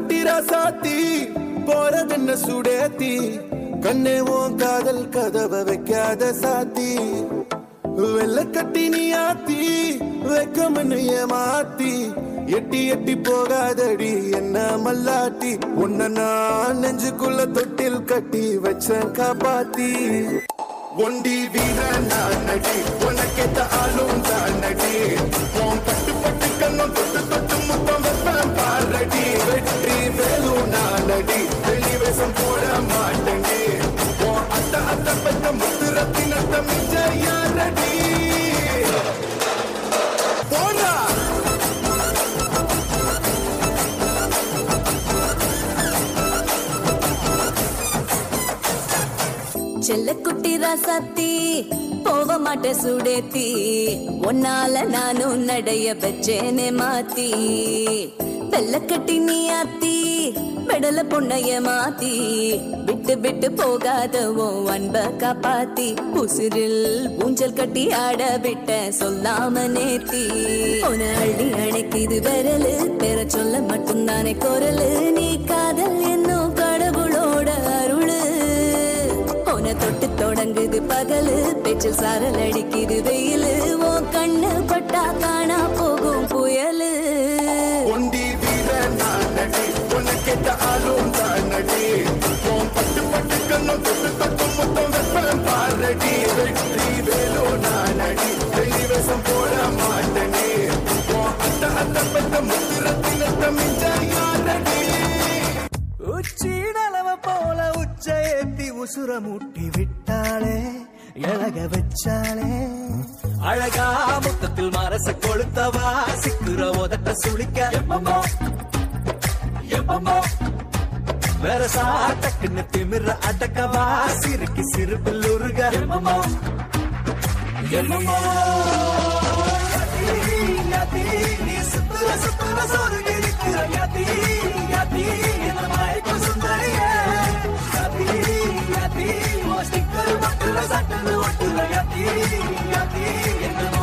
குட்டிரா சாத்தி போறதென்ன சுடேத்தி கண்ணே உன் காதல் கதவை வைக்காத சாத்தி வெள்ள கட்டி நீ ஆத்தி வெக்கமன்னு ஏமாத்தி எட்டி எட்டி போகாதடி என்ன மல்லாட்டி உன்ன நான் நெஞ்சுக்குள்ள தொட்டில் கட்டி வச்சேன் காப்பாத்தி ஒண்டி வீரன் நான் நடி உனக்கேத்த ஆளும் தான் நடி உன் பட்டு பட்டு கண்ணும் தொட்டு தொட்டு முத்தம் வைப்பேன் பாரடி வெற்றி வேலும் நான் நடி வெளி வேஷம் போட மாட்டேன் உன் அத்த அத்த பெத்த முத்து ரத்தினத்த மிஞ்ச யாரடி போடா செல்லக்குட்டி ராசாத்தி போக மாட்ட சுடேத்தி உன்னால நானும் நடைய வச்சேனே மாத்தி வெள்ளக்கட்டி நீ ஆத்தி பெடல பொண்ணைய மாத்தி விட்டு விட்டு போகாத உன் அன்ப காப்பாத்தி உசிரில் ஊஞ்சல் கட்டி ஆட விட்ட சொல்லாம நேத்தி உன அள்ளி அணைக்குது விரலு பெற சொல்ல மட்டும்தானே குரலு நீ காதல் என்னும் கடவுளோட அருளு உன தொட்டு தொடங்குது பகலு பேச்சில் சாரல் அடிக்குது வெயிலு உன் கண்ணு பட்டா காணா போகும் புயலு ஒண்டி வீரன் நான் நடி உனக்கேத்த ஆளும் தான் நடி உன் பட்டு பட்டு கண்ணும் தொட்டு தொட்டு முத்தம் வைப்பேன் பாரடி வெற்றி வேலும் நான் நடி வெளி வேஷம் போட மாட்டேனே உன் அத்த அத்த பெத்த முத்து ரத்தினத்த மிஞ்ச யாரடி உச்சிடலவ போல உச்ச ஏத்தி உசுர முட்டி விட்டாளே இழக வச்சாளே அழகா முத்தத்தில் மரச கொளுத்தவா சிக்குற உதட்ட சுளிக்க எப்பமோ எப்பமோ வேற சாட்டக்குன்னு திமிர அடக்கவா சிறுக்கி சிறுப்பில் உருக எப்பமோ எப்பமோ யதி, நீ சுத்துற சுத்துற சொருகி இருக்கிற யதி, யதி, என்ன மயக்க சுந்தரியே. யதி, யதி, உன் sticker ஒட்டுற சட்டுன்னு ஒட்டுற யதி, யதி, என்ன